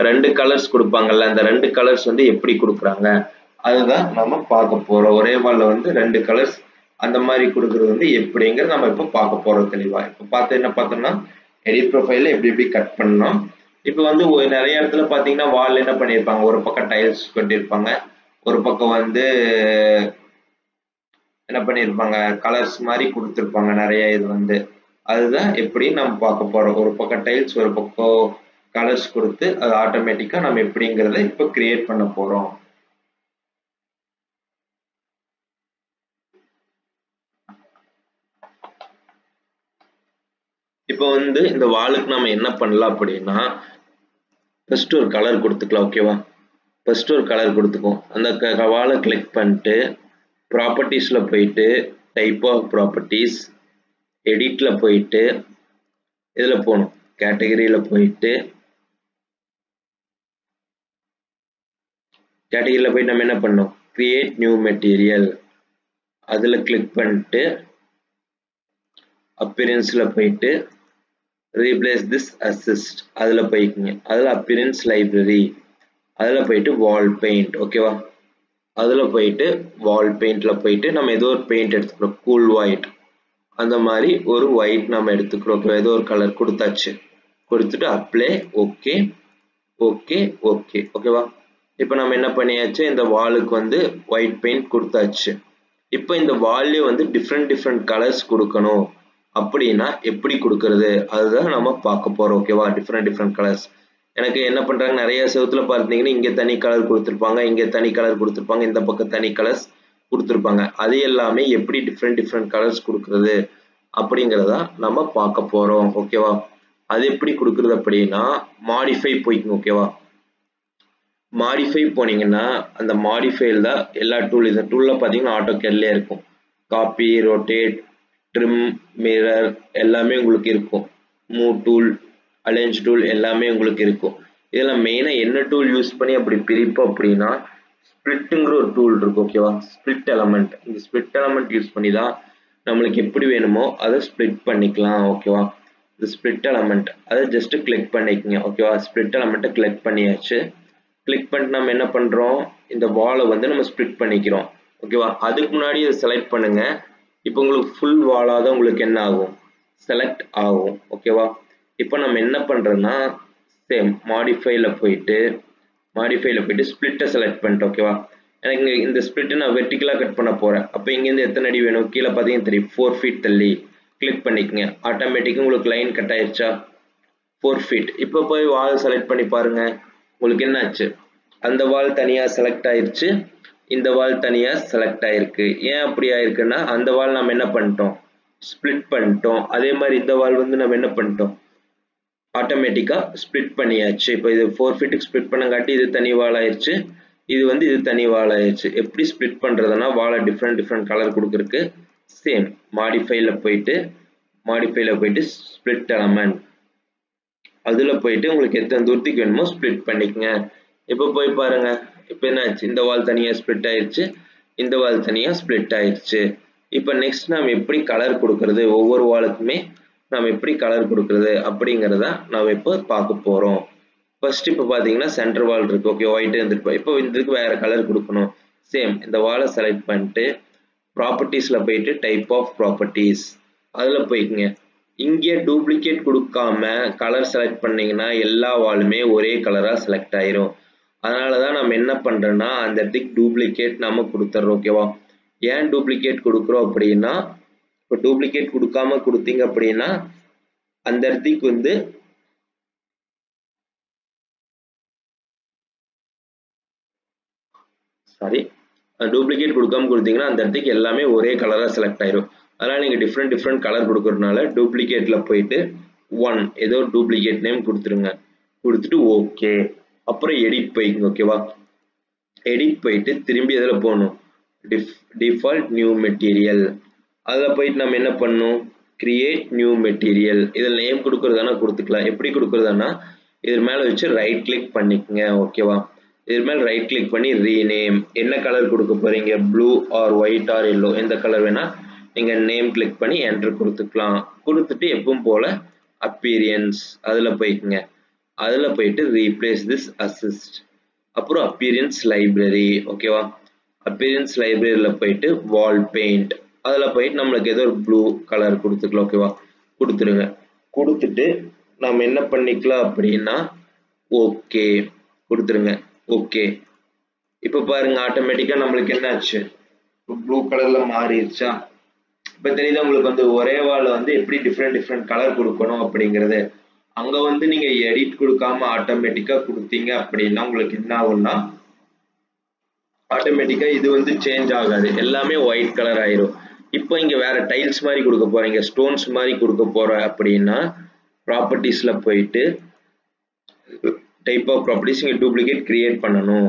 ரெண்டு கலர்ஸ் கொடுப்பாங்கல்ல அந்த ரெண்டு கலர்ஸ் வந்து எப்படி கொடுக்குறாங்க அதுதான் நம்ம பார்க்க போறோம் ஒரே வால்ல வந்து ரெண்டு கலர்ஸ் அந்த மாதிரி கொடுக்கறது வந்து எப்படிங்கிறது நம்ம இப்போ பார்க்க போறோம் தெளிவா இப்போ பார்த்து என்ன பார்த்தோம்னா எடிட் ப்ரொஃபைல எப்படி எப்படி கட் பண்ணணும் இப்போ வந்து ஒரு நிறைய இடத்துல பார்த்தீங்கன்னா வால் என்ன பண்ணியிருப்பாங்க ஒரு பக்கம் டைல்ஸ் கொட்டியிருப்பாங்க ஒரு பக்கம் வந்து என்ன பண்ணியிருப்பாங்க கலர்ஸ் மாதிரி கொடுத்துருப்பாங்க நிறைய இது வந்து அதுதான் எப்படி நம்ம பார்க்க போறோம் ஒரு பக்கம் டைல்ஸ் ஒரு பக்கம் கலர்ஸ் கொடுத்து அது ஆட்டோமேட்டிக்கா நம்ம எப்படிங்கிறத இப்போ கிரியேட் பண்ண போறோம் இப்போ வந்து இந்த வாலுக்கு நம்ம என்ன பண்ணலாம் அப்படின்னா ஃபர்ஸ்ட் ஒரு கலர் கொடுத்துக்கலாம் ஓகேவா ஃபர்ஸ்ட் ஒரு கலர் கொடுத்துக்கோம் அந்த வாலை கிளிக் பண்ணிட்டு ப்ராப்பர்ட்டிஸில் போயிட்டு டைப் ஆஃப் ப்ராப்பர்ட்டிஸ் எடிட்டில் போயிட்டு இதில் போகணும் கேட்டகரியில் போயிட்டு கேட்டகரியில் போயிட்டு நம்ம என்ன பண்ணோம் கிரியேட் நியூ மெட்டீரியல் அதில் கிளிக் பண்ணிட்டு அப்பியரன்ஸில் போயிட்டு ரீப்ளேஸ் திஸ் அசிஸ்ட் அதில் போய்க்குங்க அதில் அப்பியரன்ஸ் லைப்ரரி அதில் போயிட்டு வால் பெயிண்ட் ஓகேவா அதில் போயிட்டு வால் பெயிண்டில் போயிட்டு நம்ம ஏதோ ஒரு பெயிண்ட் எடுத்துக்கிறோம் கூல் ஒயிட் அந்த மாதிரி ஒரு ஒயிட் நம்ம எடுத்துக்கிறோம் ஓகேவா ஏதோ ஒரு கலர் கொடுத்தாச்சு கொடுத்துட்டு அப்ளை ஓகே ஓகே ஓகே ஓகேவா இப்போ நம்ம என்ன பண்ணியாச்சு இந்த வாலுக்கு வந்து ஒயிட் பெயிண்ட் கொடுத்தாச்சு இப்போ இந்த வால்லே வந்து டிஃப்ரெண்ட் டிஃப்ரெண்ட் கலர்ஸ் கொடுக்கணும் அப்படின்னா எப்படி கொடுக்கறது அதுதான் நம்ம பார்க்க போறோம் ஓகேவா டிஃப்ரெண்ட் டிஃப்ரெண்ட் கலர்ஸ் எனக்கு என்ன பண்றாங்க நிறைய செவத்துல பார்த்தீங்கன்னா இங்க தனி கலர் கொடுத்துருப்பாங்க இங்க தனி கலர் கொடுத்துருப்பாங்க இந்த பக்கம் தனி கலர்ஸ் கொடுத்துருப்பாங்க அது எல்லாமே எப்படி டிஃப்ரெண்ட் டிஃப்ரெண்ட் கலர்ஸ் கொடுக்கறது அப்படிங்கிறத நம்ம பார்க்க போறோம் ஓகேவா அது எப்படி கொடுக்கறது அப்படின்னா மாடிஃபை போய்க்குங்க ஓகேவா மாடிஃபை போனீங்கன்னா அந்த மாடிஃபைல தான் எல்லா டூல் இந்த டூல்ல பார்த்தீங்கன்னா ஆட்டோ கேர்லேயே இருக்கும் காப்பி ரொட்டேட் ட்ரிம் மிரர் எல்லாமே உங்களுக்கு இருக்கும் மூவ் டூல் அலைன்ஸ் டூல் எல்லாமே உங்களுக்கு இருக்கும் இதில் மெயினாக என்ன டூல் யூஸ் பண்ணி அப்படி பிரிப்போம் அப்படின்னா ஸ்பிளிட்டுங்கிற ஒரு டூல் இருக்கு ஓகேவா ஸ்பிளிட் எலமெண்ட் இந்த ஸ்பிளிட் எலமெண்ட் யூஸ் பண்ணி தான் நம்மளுக்கு எப்படி வேணுமோ அதை ஸ்ப்ளிட் பண்ணிக்கலாம் ஓகேவா இந்த ஸ்ப்ளிட் எலமெண்ட் அதை ஜஸ்ட் கிளிக் பண்ணிக்கங்க ஓகேவா ஸ்ப்ளிட் எலமெண்ட்டை கிளிக் பண்ணியாச்சு கிளிக் பண்ணிட்டு நம்ம என்ன பண்ணுறோம் இந்த வாலை வந்து நம்ம ஸ்ப்ளிட் பண்ணிக்கிறோம் ஓகேவா அதுக்கு முன்னாடி இதை செலக்ட் பண்ணுங்க இப்போ உங்களுக்கு ஃபுல் வாலாக தான் உங்களுக்கு என்ன ஆகும் செலக்ட் ஆகும் ஓகேவா இப்போ நம்ம என்ன பண்ணுறோன்னா சேம் மாடிஃபைல போயிட்டு மாடிஃபைல போயிட்டு ஸ்ப்ளிட்டை செலக்ட் பண்ணிட்டு ஓகேவா எனக்கு இங்க இந்த ஸ்ப்ளிட்டை நான் வெர்டிக்கலாக கட் பண்ண போகிறேன் அப்போ இங்கேருந்து எத்தனை அடி வேணும் கீழே பார்த்தீங்கன்னா தெரியும் ஃபோர் ஃபீட் தள்ளி கிளிக் பண்ணிக்கங்க ஆட்டோமேட்டிக்காக உங்களுக்கு லைன் கட் ஆயிடுச்சா ஃபோர் ஃபீட் இப்போ போய் வால் செலக்ட் பண்ணி பாருங்க உங்களுக்கு என்ன ஆச்சு அந்த வால் தனியாக செலக்ட் ஆயிருச்சு இந்த வால் தனியாக செலக்ட் ஆயிருக்கு ஏன் அப்படி ஆயிருக்குன்னா அந்த வால் நம்ம என்ன பண்ணிட்டோம் ஸ்ப்ளிட் பண்ணிட்டோம் அதே மாதிரி இந்த வால் வந்து நம்ம என்ன பண்ணிட்டோம் ஆட்டோமேட்டிக்காக ஸ்ப்ளிட் பண்ணியாச்சு இப்போ இது ஃபோர் ஃபீட்டுக்கு ஸ்ப்ளிட் பண்ணங்காட்டி இது தனி வால் ஆயிடுச்சு இது வந்து இது தனி வால் ஆயிடுச்சு எப்படி ஸ்ப்ளிட் பண்ணுறதுனா வாழை டிஃப்ரெண்ட் டிஃப்ரெண்ட் கலர் கொடுக்குறக்கு சேம் மாடிஃபைல போயிட்டு மாடிஃபைல போயிட்டு ஸ்ப்ளிட் எலமெண்ட் அதில் போயிட்டு உங்களுக்கு எத்தனை தூரத்துக்கு வேணுமோ ஸ்ப்ளிட் பண்ணிக்கங்க இப்போ போய் பாருங்க இப்போ என்னாச்சு இந்த வால் தனியாக ஸ்ப்ளிட் ஆயிடுச்சு இந்த வால் தனியாக ஸ்ப்ளிட் ஆயிடுச்சு இப்போ நெக்ஸ்ட் நாம் எப்படி கலர் கொடுக்கறது ஒவ்வொரு வாலுக்குமே நாம் எப்படி கலர் கொடுக்கறது அப்படிங்கிறத நாம் இப்போ பார்க்க போகிறோம் ஃபர்ஸ்ட் இப்போ பார்த்தீங்கன்னா சென்டர் வால் இருக்கு ஓகே ஒயிட் இருந்துட்டு இப்போ இதுக்கு வேற கலர் கொடுக்கணும் சேம் இந்த வாலை செலக்ட் பண்ணிட்டு ப்ராப்பர்ட்டிஸில் போயிட்டு டைப் ஆஃப் ப்ராப்பர்ட்டிஸ் அதில் போய்க்குங்க இங்கே டூப்ளிகேட் கொடுக்காம கலர் செலக்ட் பண்ணீங்கன்னா எல்லா வாலுமே ஒரே கலராக செலக்ட் ஆயிரும் அதனால தான் நம்ம என்ன பண்ணுறோன்னா அந்த இடத்துக்கு டூப்ளிகேட் நம்ம கொடுத்துட்றோம் ஓகேவா ஏன் டூப்ளிகேட் கொடுக்குறோம் அப்படின்னா இப்போ டூப்ளிகேட் கொடுக்காம கொடுத்தீங்க அப்படின்னா அந்த இடத்துக்கு வந்து சாரி டூப்ளிகேட் கொடுக்காம கொடுத்தீங்கன்னா அந்த இடத்துக்கு எல்லாமே ஒரே கலராக செலக்ட் ஆயிரும் அதனால் நீங்கள் டிஃப்ரெண்ட் டிஃப்ரெண்ட் கலர் கொடுக்கறதுனால டூப்ளிகேட்டில் போயிட்டு ஒன் ஏதோ ஒரு டூப்ளிகேட் நேம் கொடுத்துருங்க கொடுத்துட்டு ஓகே அப்புறம் எடிட் போய்க்குங்க ஓகேவா எடிட் போயிட்டு திரும்பி எதில் போகணும் டிஃப் டிஃபால்ட் நியூ மெட்டீரியல் அதில் போயிட்டு நம்ம என்ன பண்ணணும் கிரியேட் நியூ மெட்டீரியல் இதில் நேம் கொடுக்குறதானா கொடுத்துக்கலாம் எப்படி கொடுக்குறதானா இது மேலே வச்சு ரைட் கிளிக் பண்ணிக்கங்க ஓகேவா இது மேலே ரைட் கிளிக் பண்ணி ரீநேம் என்ன கலர் கொடுக்க போறீங்க blue or white or yellow எந்த கலர் வேணா நீங்கள் நேம் கிளிக் பண்ணி என்ட்ரு கொடுத்துக்கலாம் கொடுத்துட்டு எப்பவும் போல அப்பீரியன்ஸ் அதில் போய்க்குங்க அதில் போயிட்டு ரீப்ளேஸ் திஸ் அசிஸ்ட் அப்புறம் அப்பியரன்ஸ் லைப்ரரி ஓகேவா அப்பியரன்ஸ் லைப்ரரியில் போயிட்டு வால் பெயிண்ட் அதில் போயிட்டு நம்மளுக்கு ஏதோ ஒரு ப்ளூ கலர் கொடுத்துக்கலாம் ஓகேவா கொடுத்துருங்க கொடுத்துட்டு நம்ம என்ன பண்ணிக்கலாம் அப்படின்னா ஓகே கொடுத்துருங்க ஓகே இப்போ பாருங்க ஆட்டோமேட்டிக்காக நம்மளுக்கு என்ன ஆச்சு ப்ளூ கலரில் மாறிடுச்சா இப்போ தெரியுதா உங்களுக்கு வந்து ஒரே வால் வந்து எப்படி டிஃப்ரெண்ட் டிஃப்ரெண்ட் கலர் கொடுக்கணும் அப்படிங்கிறது அங்கே வந்து நீங்கள் எடிட் கொடுக்காம ஆட்டோமேட்டிக்காக கொடுத்தீங்க அப்படின்னா உங்களுக்கு என்ன ஆகும்னா ஆட்டோமேட்டிக்காக இது வந்து சேஞ்ச் ஆகாது எல்லாமே ஒயிட் கலர் ஆயிரும் இப்போ இங்கே வேற டைல்ஸ் மாதிரி கொடுக்க போறீங்க ஸ்டோன்ஸ் மாதிரி கொடுக்க போற அப்படின்னா ப்ராப்பர்ட்டிஸ்ல போயிட்டு டைப் ஆஃப் ப்ராப்பர்ட்டிஸ் இங்கே டூப்ளிகேட் கிரியேட் பண்ணணும்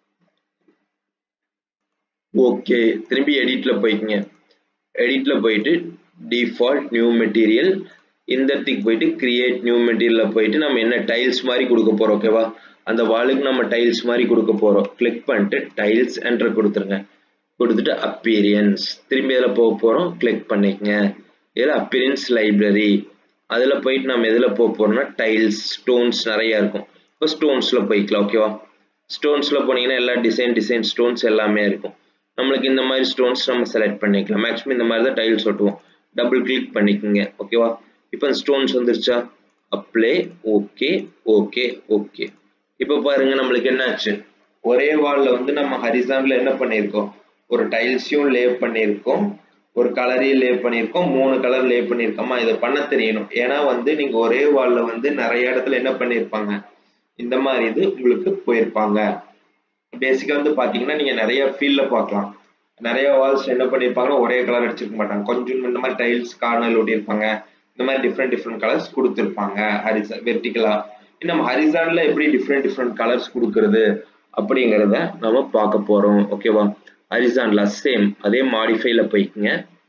ஓகே திரும்பி எடிட்ல போய்க்குங்க எடிட்ல போயிட்டு டிஃபால்ட் நியூ மெட்டீரியல் இந்த இடத்துக்கு போயிட்டு கிரியேட் நியூ மெட்டீரியல்ல போயிட்டு நம்ம என்ன டைல்ஸ் மாதிரி கொடுக்க போறோம் ஓகேவா அந்த வாலுக்கு நம்ம டைல்ஸ் மாதிரி கொடுக்க போறோம் கிளிக் பண்ணிட்டு டைல்ஸ் என்டர் கொடுத்துருங்க கொடுத்துட்டு அப்பீரியன்ஸ் திரும்பி இதில் போக போகிறோம் கிளிக் பண்ணிக்கங்க இதில் அப்பீரியன்ஸ் லைப்ரரி அதில் போயிட்டு நம்ம எதில் போக போகிறோம்னா டைல்ஸ் ஸ்டோன்ஸ் நிறையா இருக்கும் இப்போ ஸ்டோன்ஸில் போய்க்கலாம் ஓகேவா ஸ்டோன்ஸில் போனீங்கன்னா எல்லா டிசைன் டிசைன் ஸ்டோன்ஸ் எல்லாமே இருக்கும் நம்மளுக்கு இந்த மாதிரி ஸ்டோன்ஸ் நம்ம செலக்ட் பண்ணிக்கலாம் மேக்ஸிமம் இந்த மாதிரி தான் டைல்ஸ் ஒட்டுவோம் டபுள் கிளிக் பண்ணிக்கோங்க ஓகேவா இப்போ ஸ்டோன்ஸ் வந்துருச்சா அப்ளை ஓகே ஓகே ஓகே இப்போ பாருங்க நம்மளுக்கு என்ன ஆச்சு ஒரே வாலில் வந்து நம்ம ஹரிசான்ல என்ன பண்ணியிருக்கோம் ஒரு டைல்ஸையும் லே பண்ணியிருக்கோம் ஒரு கலரையும் லே பண்ணியிருக்கோம் மூணு கலர் லே பண்ணியிருக்கோமா இதை பண்ண தெரியணும் ஏன்னா வந்து நீங்க ஒரே வாலில் வந்து நிறைய இடத்துல என்ன பண்ணியிருப்பாங்க இந்த மாதிரி இது உங்களுக்கு போயிருப்பாங்க பேசிக்கா வந்து பாத்தீங்கன்னா நீங்க நிறைய ஃபீல்ட்ல பார்க்கலாம் நிறைய வால்ஸ் என்ன பண்ணியிருப்பாங்க ஒரே கலர் அடிச்சிருக்க மாட்டாங்க கொஞ்சம் இந்த மாதிரி டைல்ஸ் கார்னர் ஒட்டியிருப்பாங்க இந்த மாதிரி டிஃப்ரெண்ட் டிஃப்ரெண்ட் கலர்ஸ் கொடுத்துருப்பாங்க ஹரிசா வெர்டிகலா நம்ம ஹரிசான்ல எப்படி டிஃப்ரெண்ட் டிஃப்ரெண்ட் கலர்ஸ் கொடுக்கறது அப்படிங்கிறத நம்ம பார்க்க போறோம் ஓகேவா ஹரிசான்ல சேம் அதே மாடிஃபைல போய்க்குங்க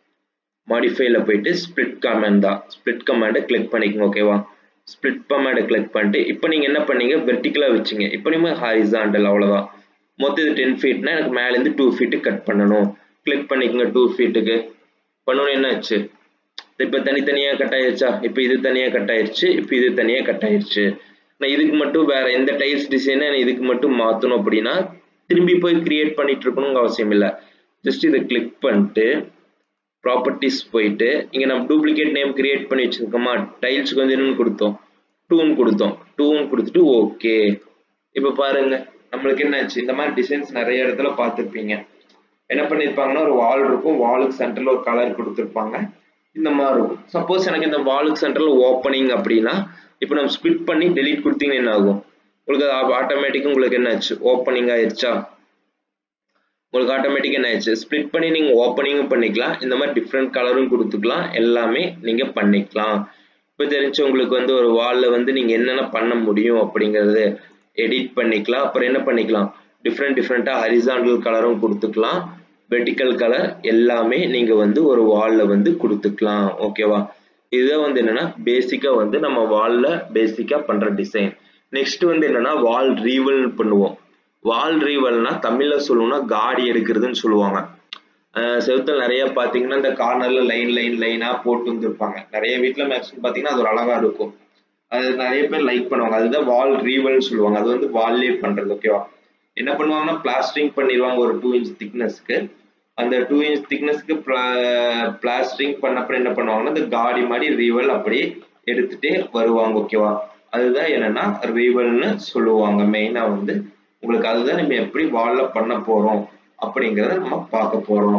மாடிஃபைல போயிட்டு ஸ்பிளிட் கமாண்ட் தான் ஸ்பிளிட் கமாண்டை கிளிக் பண்ணிக்கோங்க ஓகேவா ஸ்பிளிட் கமாண்டை கிளிக் பண்ணிட்டு இப்போ நீங்க என்ன பண்ணீங்க வெர்டிகலா வச்சுங்க இப்போ நீங்க ஹாரிசாண்டல் அவ்வளவுதான் மொத்தம் இது டென் ஃபீட்னா எனக்கு மேலேருந்து டூ ஃபீட்டு கட் பண்ணணும் கிளிக் பண்ணிக்கோங்க டூ ஃபீட்டுக்கு பண்ணணும் என்ன ஆச்சு இப்போ தனித்தனியாக கட் ஆயிருச்சா இப்போ இது தனியாக கட் ஆயிருச்சு இப்போ இது தனியாக கட் ஆயிருச்சு நான் இதுக்கு மட்டும் வேற எந்த டைல்ஸ் டிசைனை இதுக்கு மட்டும் மாற்றணும் அப்படின்னா திரும்பி போய் கிரியேட் பண்ணிட்டு இருக்கணுங்க அவசியம் இல்லை ஜஸ்ட் இதை கிளிக் பண்ணிட்டு ப்ராப்பர்ட்டிஸ் போயிட்டு இங்கே நம்ம டூப்ளிகேட் நேம் கிரியேட் பண்ணி வச்சிருக்கோமா டைல்ஸுக்கு வந்து என்னன்னு கொடுத்தோம் டூன் கொடுத்தோம் டூன் கொடுத்துட்டு ஓகே இப்போ பாருங்க நம்மளுக்கு என்னாச்சு இந்த மாதிரி டிசைன்ஸ் நிறைய இடத்துல பார்த்துருப்பீங்க என்ன பண்ணியிருப்பாங்கன்னா ஒரு வால் இருக்கும் வாலுக்கு சென்டரில் ஒரு கலர் கொடுத்துருப்பாங்க இந்த மாதிரி இருக்கும் சப்போஸ் எனக்கு இந்த வாலுக்கு சென்டரில் ஓப்பனிங் அப்படின்னா இப்போ நம்ம ஸ்பிட் பண்ணி டெலீட் கொடுத்தீங்கன்னா என்ன ஆகும் உங்களுக்கு அது ஆட்டோமேட்டிக்காக உங்களுக்கு என்ன ஆச்சு ஓப்பனிங் ஆயிடுச்சா உங்களுக்கு ஆட்டோமேட்டிக்காக என்ன ஆயிடுச்சு ஸ்ப்ளிட் பண்ணி நீங்கள் ஓப்பனிங்கும் பண்ணிக்கலாம் இந்த மாதிரி டிஃப்ரெண்ட் கலரும் கொடுத்துக்கலாம் எல்லாமே நீங்கள் பண்ணிக்கலாம் இப்போ தெரிஞ்சு உங்களுக்கு வந்து ஒரு வாலில் வந்து நீங்கள் என்னென்ன பண்ண முடியும் அப்படிங்கிறது எடிட் பண்ணிக்கலாம் அப்புறம் என்ன பண்ணிக்கலாம் டிஃப்ரெண்ட் டிஃப்ரெண்ட்டாக ஹரிசாண்டல் கலரும் கொடுத்துக்கலாம் வெர்டிக்கல் கலர் எல்லாமே நீங்கள் வந்து ஒரு வாலில் வந்து கொடுத்துக்கலாம் ஓகேவா இதுதான் வந்து என்னன்னா பேசிக்காக வந்து நம்ம வாலில் பேசிக்காக பண்ணுற டிசைன் நெக்ஸ்ட் வந்து என்னன்னா வால் ரீவல் பண்ணுவோம் வால் ரீவல்னா தமிழ்ல சொல்லணும்னா காடி எடுக்கிறதுன்னு சொல்லுவாங்க செவுத்தில் நிறைய பார்த்தீங்கன்னா இந்த கார்னர்ல லைன் லைன் லைனா போட்டு வந்துருப்பாங்க நிறைய வீட்டில் மேக்ஸிமம் பார்த்தீங்கன்னா அது ஒரு அழகா இருக்கும் அது நிறைய பேர் லைக் பண்ணுவாங்க அதுதான் வால் ரீவல்னு சொல்லுவாங்க அது வந்து வால்லே பண்றது ஓகேவா என்ன பண்ணுவாங்கன்னா பிளாஸ்டரிங் பண்ணிடுவாங்க ஒரு டூ இன்ச் திக்னஸ்க்கு அந்த டூ இன்ச் திக்னஸ்க்கு பிளாஸ்டரிங் பண்ணப்ப என்ன பண்ணுவாங்கன்னா இந்த காடி மாதிரி ரீவல் அப்படியே எடுத்துட்டே வருவாங்க ஓகேவா அதுதான் என்னன்னா ரீவல்னு சொல்லுவாங்க மெயினா வந்து உங்களுக்கு அதுதான் நம்ம எப்படி வால்ல பண்ண போறோம் அப்படிங்கிறத நம்ம பார்க்க போறோம்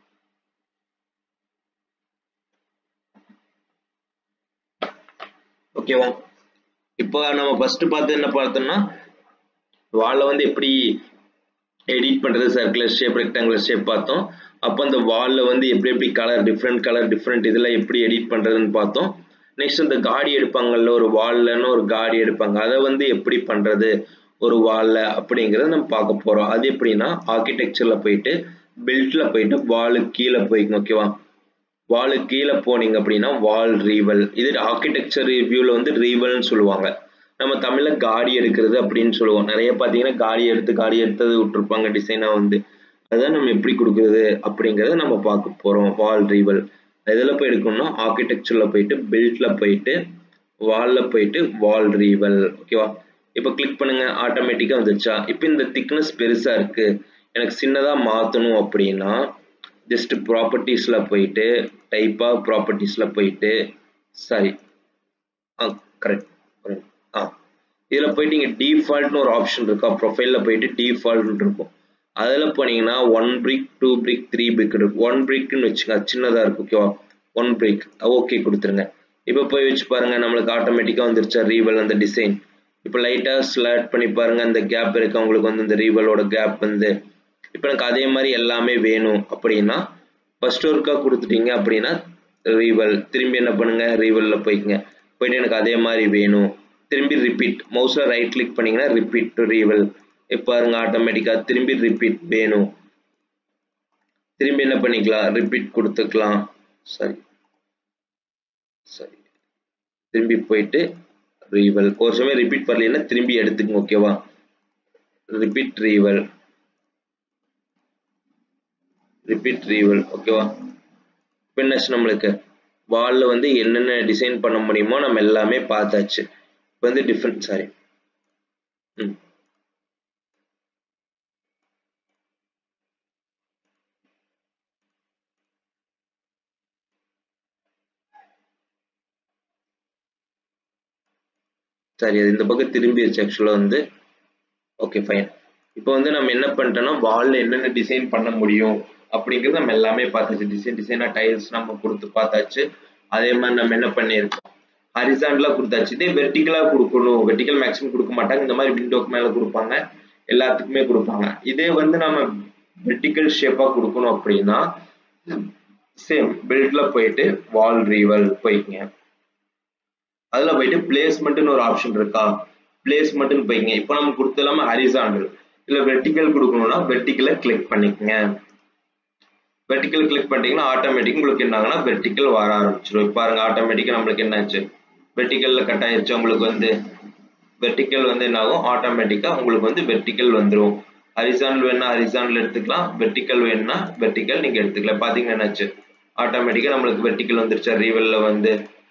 ஓகேவா இப்போ நம்ம ஃபர்ஸ்ட் பார்த்து என்ன பார்த்தோம்னா வால்ல வந்து எப்படி எடிட் பண்றது சர்க்குலர் ஷேப் ரெக்டாங்குலர் ஷேப் பார்த்தோம் அப்போ அந்த வால்ல வந்து எப்படி எப்படி கலர் டிஃப்ரெண்ட் கலர் டிஃப்ரெண்ட் இதுல எப்படி எடிட் பண்றதுன்னு பார்த்தோம் நெக்ஸ்ட் இந்த காடி எடுப்பாங்கல்ல ஒரு வால்லன்னு ஒரு காடி எடுப்பாங்க அதை வந்து எப்படி பண்றது ஒரு வால்ல அப்படிங்கிறத நம்ம பார்க்க போறோம் அது எப்படின்னா ஆர்கிடெக்சர்ல போயிட்டு பில்ட்ல போயிட்டு வாலுக்கு கீழே போய்க்கணும் ஓகேவா வாலுக்கு கீழே போனீங்க அப்படின்னா வால் ரீவல் இது ஆர்கிடெக்சர் ரிவ்யூல வந்து ரீவல்னு சொல்லுவாங்க நம்ம தமிழ்ல காடி எடுக்கிறது அப்படின்னு சொல்லுவோம் நிறைய பார்த்தீங்கன்னா காடி எடுத்து காடி எடுத்தது விட்டுருப்பாங்க டிசைனா வந்து அதான் நம்ம எப்படி கொடுக்குறது அப்படிங்கிறத நம்ம பார்க்க போறோம் வால் ரீவல் இதில் போய் எடுக்கணும்னா ஆர்கிடெக்சர்ல போயிட்டு பில்ட்ல போயிட்டு வால்ல போயிட்டு வால் ரீவல் ஓகேவா இப்போ கிளிக் பண்ணுங்க ஆட்டோமேட்டிக்காக வந்துருச்சா இப்போ இந்த திக்னஸ் பெருசாக இருக்கு எனக்கு சின்னதாக மாற்றணும் அப்படின்னா ஜஸ்ட் ப்ராப்பர்ட்டிஸில் போயிட்டு டைப்பாக ப்ராப்பர்ட்டிஸில் போயிட்டு சாரி ஆ கரெக்ட் ஆ இதில் போயிட்டு இங்கே டிஃபால்ட்னு ஒரு ஆப்ஷன் இருக்கா ப்ரொஃபைலில் போயிட்டு டிஃபால்ட்னு இருக்கும் அதில் போனீங்கன்னா one brick two brick three brick இருக்கு ஒன் பிரிக்னு வச்சுங்க சின்னதாக இருக்கு ஓகேவா ஒன் பிரிக் ஓகே கொடுத்துருங்க இப்போ போய் வச்சு பாருங்க நம்மளுக்கு ஆட்டோமேட்டிக்காக வந்துருச்சா ரீவல் அந்த டிசைன் இப்போ லைட்டாக ஸ்லாட் பண்ணி பாருங்க அந்த கேப் இருக்கு உங்களுக்கு வந்து இந்த ரீவலோட கேப் வந்து இப்போ எனக்கு அதே மாதிரி எல்லாமே வேணும் அப்படின்னா ஃபர்ஸ்ட் ஒர்க்காக கொடுத்துட்டீங்க அப்படின்னா ரீவல் திரும்பி என்ன பண்ணுங்க ரீவலில் போய்க்குங்க போயிட்டு எனக்கு அதே மாதிரி வேணும் திரும்பி ரிப்பீட் மவுஸில் ரைட் கிளிக் பண்ணீங்கன்னா ரிப்பீட் டு ரீவல் இப்போ பாருங்க ஆட்டோமேட்டிக்காக திரும்பி ரிப்பீட் வேணும் திரும்பி என்ன பண்ணிக்கலாம் ரிப்பீட் கொடுத்துக்கலாம் சரி சரி திரும்பி போயிட்டு ரீவல் ஒரு சமயம் ரிப்பீட் பண்ணலைன்னா திரும்பி எடுத்துக்கங்க ஓகேவா ரிப்பீட் ரீவல் ரிப்பீட் ரீவல் ஓகேவா பின்னஸ் நம்மளுக்கு வாலில் வந்து என்னென்ன டிசைன் பண்ண முடியுமோ நம்ம எல்லாமே பார்த்தாச்சு இப்போ வந்து டிஃப்ரெண்ட் சாரி ம் சரி அது இந்த பக்கம் திரும்பிடுச்சு ஆக்சுவலாக வந்து ஓகே ஃபைன் இப்போ வந்து நம்ம என்ன பண்ணிட்டோம்னா வாலில் என்னென்ன டிசைன் பண்ண முடியும் அப்படிங்கிறது நம்ம எல்லாமே பார்த்தாச்சு டிசைன் டிசைனாக டைல்ஸ் நம்ம கொடுத்து பார்த்தாச்சு அதே மாதிரி நம்ம என்ன பண்ணியிருக்கோம் ஹரிசாண்டலாக கொடுத்தாச்சு இதே வெர்டிக்கலாக கொடுக்கணும் வெர்டிக்கல் மேக்ஸிமம் கொடுக்க மாட்டாங்க இந்த மாதிரி விண்டோக்கு மேலே கொடுப்பாங்க எல்லாத்துக்குமே கொடுப்பாங்க இதே வந்து நம்ம வெர்டிக்கல் ஷேப்பாக கொடுக்கணும் அப்படின்னா சேம் பில்ட்ல போயிட்டு வால் ரீவல் போய்க்குங்க அதுல போயிட்டு பிளேஸ்மெண்ட்னு ஒரு ஆப்ஷன் இருக்கா பிளேஸ்மெண்ட்னு போய்ங்க இப்போ நம்ம கொடுத்து இல்லாம ஹரிசாண்டல் இல்ல வெர்டிக்கல் கொடுக்கணும்னா வெர்டிக்கலை கிளிக் பண்ணிக்கங்க வெர்டிக்கல் கிளிக் பண்ணிட்டீங்கன்னா ஆட்டோமேட்டிக் உங்களுக்கு என்ன ஆகுனா வெர்டிக்கல் வர ஆரம்பிச்சிடும் பாருங்க ஆட்டோமேட்டிக்கா நம்மளுக்கு என்ன ஆச்சு வெர்டிக்கல்ல கட் ஆயிருச்சு உங்களுக்கு வந்து வெர்டிக்கல் வந்து என்ன ஆகும் ஆட்டோமேட்டிக்கா உங்களுக்கு வந்து வெர்டிக்கல் வந்துடும் ஹரிசாண்டல் வேணா ஹரிசாண்டல் எடுத்துக்கலாம் வெர்டிக்கல் வேணும்னா வெர்டிக்கல் நீங்க எடுத்துக்கலாம் பாத்தீங்கன்னா என்னாச்சு ஆட்டோமேட்டிக்கா நம்மளுக்கு வெர்டிக்கல் வந்துருச்சா ரீவெல்ல வந்து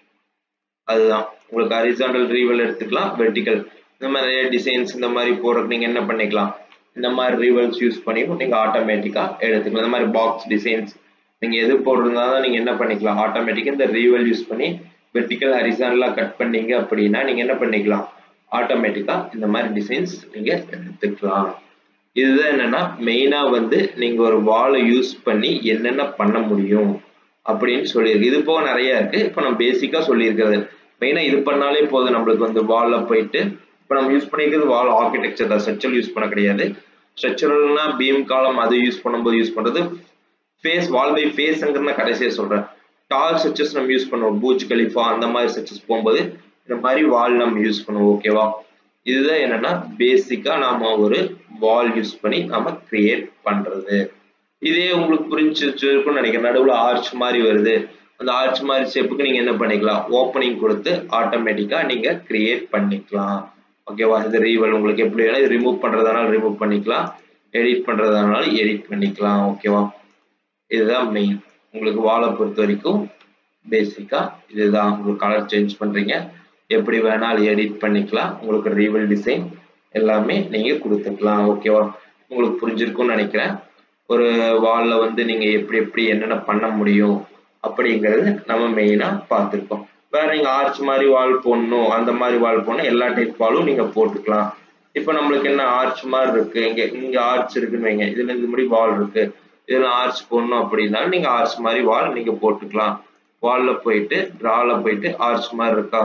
அதுதான் உங்களுக்கு ஹரிசாண்டல் ரீவல் எடுத்துக்கலாம் வெர்டிக்கல் இந்த மாதிரி நிறைய டிசைன்ஸ் இந்த மாதிரி போடுறதுக்கு நீங்க என்ன பண்ணிக்கலாம் இந்த மாதிரி ரீவல்ஸ் யூஸ் பண்ணி நீங்க ஆட்டோமேட்டிக்கா எடுத்துக்கலாம் இந்த மாதிரி பாக்ஸ் டிசைன்ஸ் நீங்க எது போடுறதுனால நீங்க என்ன பண்ணிக்கலாம் ஆட்டோமேட்டிக்கா இந்த ரீவல் யூஸ் பண்ணி வெர்டிக்கல் ஹரிசாண்டலா கட் பண்ணீங்க அப்படின்னா நீங்க என்ன பண்ணிக்கலாம் ஆட்டோமேட்டிக்கா இந்த மாதிரி டிசைன்ஸ் நீங்க எடுத்துக்கலாம் இதுதான் என்னன்னா மெயினா வந்து நீங்க ஒரு வாலை யூஸ் பண்ணி என்னென்ன பண்ண முடியும் அப்படின்னு சொல்லியிருக்கு இது போக நிறைய இருக்கு இப்போ நம்ம பேசிக்கா சொல்லியிருக்கிறது மெயினா இது பண்ணாலே போதும் நம்மளுக்கு வந்து வால்ல போயிட்டு இப்போ நம்ம யூஸ் பண்ணிக்கிறது வால் ஆர்கிடெக்சர் தான் ஸ்ட்ரக்சரல் யூஸ் பண்ண கிடையாது ஸ்ட்ரக்சரல்னா பீம் காலம் அது யூஸ் பண்ணும்போது யூஸ் பண்றது ஃபேஸ் வால் பை ஃபேஸ்ங்கிறத கடைசியா சொல்றேன் டால் ஸ்ட்ரக்சர்ஸ் நம்ம யூஸ் பண்ணுவோம் பூஜ் கலிஃபா அந்த மாதிரி ஸ்ட்ரக்சர்ஸ் போகும்போது இந்த மாதிரி வால் நம்ம யூஸ் பண்ணுவோம் ஓகேவா இதுதான் என்னன்னா பேசிக்கா நாம ஒரு வால் யூஸ் பண்ணி நாம கிரியேட் பண்றது இதே உங்களுக்கு புரிஞ்சிருக்கும்னு நினைக்கிறேன் நடுவில் ஆர்ச் மாதிரி வருது அந்த ஆர்ச் மாதிரி ஷேப்புக்கு நீங்க என்ன பண்ணிக்கலாம் ஓப்பனிங் கொடுத்து ஆட்டோமேட்டிக்கா நீங்க கிரியேட் பண்ணிக்கலாம் ஓகேவா இது ரீவல் உங்களுக்கு எப்படி வேணும் இது ரிமூவ் பண்றதுனால ரிமூவ் பண்ணிக்கலாம் எடிட் பண்றதுனால எடிட் பண்ணிக்கலாம் ஓகேவா இதுதான் மெயின் உங்களுக்கு வாழை பொறுத்த வரைக்கும் பேசிக்கா இதுதான் உங்களுக்கு கலர் சேஞ்ச் பண்றீங்க எப்படி வேணாலும் எடிட் பண்ணிக்கலாம் உங்களுக்கு ரீவல் டிசைன் எல்லாமே நீங்க கொடுத்துக்கலாம் ஓகேவா உங்களுக்கு புரிஞ்சிருக்கும்னு நினைக்கிறேன் ஒரு வால்ல வந்து நீங்க எப்படி எப்படி என்னென்ன பண்ண முடியும் அப்படிங்கிறது நம்ம மெயினா பார்த்துருக்கோம் வேற நீங்க ஆர்ச் மாதிரி வால் போடணும் அந்த மாதிரி வால் போடணும் எல்லா டைப் வாலும் நீங்க போட்டுக்கலாம் இப்போ நம்மளுக்கு என்ன ஆர்ச் மாதிரி இருக்கு இங்க இங்க ஆர்ச் இருக்குன்னு வைங்க இதுல இந்த மாதிரி வால் இருக்கு இதுல ஆர்ச் போடணும் அப்படின்னாலும் நீங்க ஆர்ச் மாதிரி வால் நீங்க போட்டுக்கலாம் வால்ல போயிட்டு டிரால போயிட்டு ஆர்ச் மாதிரி இருக்கா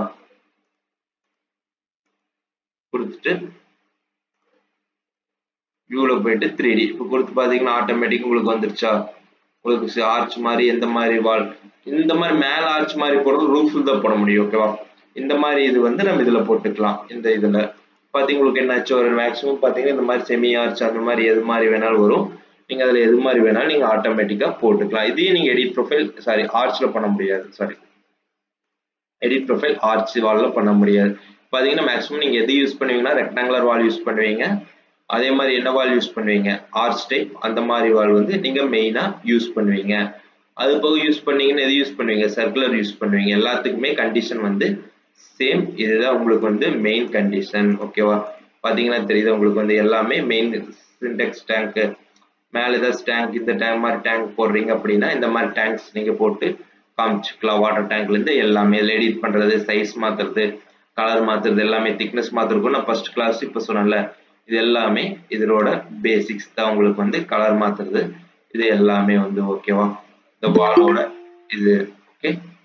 கொடுத்துட்டு வியூல போயிட்டு த்ரீ டி இப்போ கொடுத்து பார்த்தீங்கன்னா ஆட்டோமேட்டிக் உங்களுக்கு வந்துருச்சா உங்களுக்கு ஆர்ச் மாதிரி எந்த மாதிரி வால் இந்த மாதிரி மேல ஆர்ச் மாதிரி போடுறது ரூஃபில் தான் போட முடியும் ஓகேவா இந்த மாதிரி இது வந்து நம்ம இதுல போட்டுக்கலாம் இந்த இதுல பாத்தீங்க உங்களுக்கு என்னாச்சு ஒரு மேக்ஸிமம் பாத்தீங்கன்னா இந்த மாதிரி செமி ஆர்ச் அந்த மாதிரி எது மாதிரி வேணாலும் வரும் நீங்க அதுல எது மாதிரி வேணாலும் நீங்க ஆட்டோமேட்டிக்கா போட்டுக்கலாம் இதையும் நீங்க எடிட் ப்ரொஃபைல் சாரி ஆர்ச்ல பண்ண முடியாது சாரி எடிட் ப்ரொஃபைல் ஆர்ச் வால்ல பண்ண முடியாது பாத்தீங்கன்னா மேக்ஸிமம் நீங்க எது யூஸ் பண்ணுவீங்கன்னா ரெக்டாங்குலர் வால் யூஸ் பண்ணுவீங்க அதே மாதிரி என்ன வால் யூஸ் பண்ணுவீங்க ஆர்ச் டைப் அந்த மாதிரி வால் வந்து நீங்க மெயினா யூஸ் பண்ணுவீங்க அது போக யூஸ் பண்ணீங்கன்னு எது யூஸ் பண்ணுவீங்க சர்க்குலர் யூஸ் பண்ணுவீங்க எல்லாத்துக்குமே கண்டிஷன் வந்து சேம் இதுதான் உங்களுக்கு வந்து மெயின் கண்டிஷன் ஓகேவா பார்த்தீங்கன்னா தெரியுது உங்களுக்கு வந்து எல்லாமே மெயின் சின்டெக்ஸ் டேங்க்கு மேலே ஏதாவது டேங்க் இந்த டேங்க் மாதிரி டேங்க் போடுறீங்க அப்படின்னா இந்த மாதிரி டேங்க்ஸ் நீங்கள் போட்டு காமிச்சுக்கலாம் வாட்டர் டேங்க்லேருந்து எல்லாமே இதில் எடிட் பண்ணுறது சைஸ் மாற்றுறது கலர் மாற்றுறது எல்லாமே திக்னஸ் மாற்றுறதுக்கும் நான் ஃபர்ஸ்ட் கிளாஸ் இப்போ சொன்னேன்ல இது எல்லாமே இதோட பேசிக்ஸ் தான் உங்களுக்கு வந்து கலர் மாற்றுறது இது எல்லாமே வந்து ஓகேவா இந்த வாலோட இது ஓகே